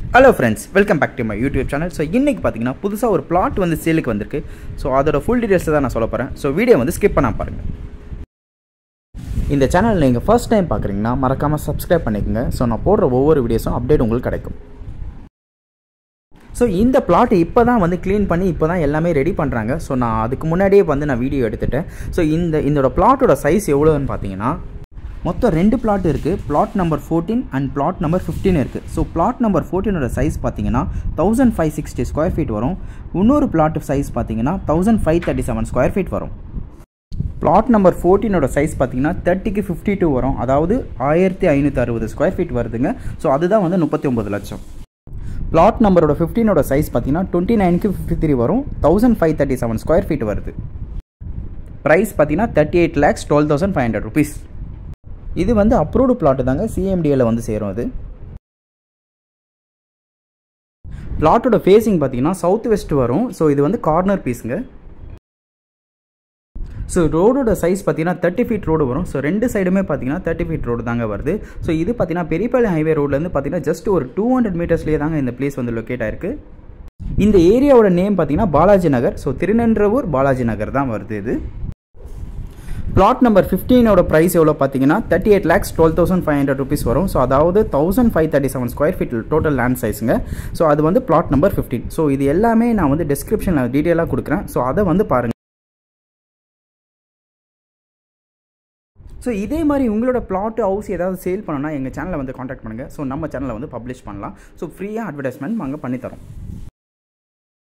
hello friends welcome back to my YouTube channel so இன்றைக்கி பார்த்தீங்கன்னா புதுசாக ஒரு பிளாட் வந்து சேலுக்கு வந்திருக்கு ஸோ அதோட ஃபுல் டீட்டெயில்ஸ் தான் நான் சொல்ல போகிறேன் ஸோ வீடியோ வந்து ஸ்கிப் பண்ணாம பாருங்கள் இந்த சேனல் நீங்கள் ஃபர்ஸ்ட் டைம் பார்க்குறீங்கன்னா மறக்காமல் சப்ஸ்கிரைப் பண்ணிக்கோங்க ஸோ நான் போடுற ஒவ்வொரு வீடியோஸும் அப்டேட் உங்களுக்கு கிடைக்கும் ஸோ இந்த பிளாட் இப்போ தான் வந்து க்ளீன் பண்ணி இப்போ தான் எல்லாமே ரெடி பண்ணுறாங்க ஸோ நான் அதுக்கு முன்னாடியே வந்து நான் வீடியோ எடுத்துட்டேன் ஸோ இந்த இதோட பிளாட்டோட சைஸ் எவ்வளோன்னு பார்த்தீங்கன்னா மொத்தம் ரெண்டு பிளாட் இருக்குது plot number fourteen and plot number fifteen இருக்குது ஸோ பிளாட் நம்பர் ஃபோர்டீனோட சைஸ் பார்த்தீங்கன்னா thousand five sixty square feet வரும் இன்னொரு பிளாட் சைஸ் பார்த்தீங்கன்னா thousand five thirty seven square feet வரும் பிளாட் நம்பர் ஃபோர்டீனோட சைஸ் பார்த்தீங்கன்னா தேர்ட்டிக்கு ஃபிஃப்டி டூ வரும் அதாவது ஆயிரத்தி ஐநூற்றி அறுபது ஸ்கொயர் ஃபீட் வருதுங்க ஸோ அதுதான் வந்து முப்பத்தி ஒம்பது லட்சம் பிளாட் நம்பரோட ஃபிஃப்டீனோட சைஸ் பார்த்தீங்கன்னா டுவெண்ட்டி நைனுக்கு ஃபிஃப்டி த்ரீ வரும் thousand five thirty seven square feet வருது ப்ரைஸ் பார்த்தீங்கன்னா thirty eight lakhs twelve thousand five hundred rupees இது வந்து அப்ரூவ்டு பிளாட்டு தாங்க சிஎம்டிஏல வந்து சேரும் அது பிளாட்டோட ஃபேஸிங் பார்த்தீங்கன்னா சவுத் வெஸ்ட் வரும் ஸோ இது வந்து கார்னர் பீஸுங்க ஸோ ரோடோட சைஸ் பார்த்தீங்கன்னா தேர்ட்டி ஃபீட் ரோடு வரும் ஸோ ரெண்டு சைடுமே பார்த்தீங்கன்னா தேர்ட்டி ஃபீட் ரோடு தாங்க வருது ஸோ இது பார்த்தீங்கன்னா பெரியபாளையம் ஹைவே ரோட்லேருந்து பார்த்தீங்கன்னா ஜஸ்ட் ஒரு டூ ஹண்ட்ரட் மீட்டர்ஸ்லேயே தாங்க இந்த பிளேஸ் வந்து லொக்கேட் ஆயிருக்கு இந்த ஏரியாவோட நேம் பார்த்தீங்கன்னா பாலாஜி நகர் ஸோ திருநன்றவூர் பாலாஜி நகர் தான் வருது இது பிளாட் நம்பர் ஃபிஃப்டீனோட ப்ரைஸ் எவ்வளோ பார்த்தீங்கன்னா thirty eight lakhs twelve thousand five hundred rupees வரும் ஸோ அதாவது thousand five thirty seven square feet total land சைஸுங்க ஸோ அது வந்து பிளாட் நம்பர் ஃபிஃப்டீன் ஸோ இது எல்லாமே நான் வந்து டிஸ்கிரிப்ஷனில் டீட்டெயிலாக கொடுக்குறேன் ஸோ அதை வந்து பாருங்கள் ஸோ இதே மாதிரி உங்களோட பிளாட் ஹவுஸ் ஏதாவது சேல் பண்ணணும்னா எங்கள் சேனலை வந்து காண்டாக்ட் பண்ணுங்கள் ஸோ நம்ம சேனலை வந்து பப்ளிஷ் பண்ணலாம் ஸோ ஃப்ரீயாக அட்வர்டைஸ்மெண்ட் நாங்கள் பண்ணித்தரோம்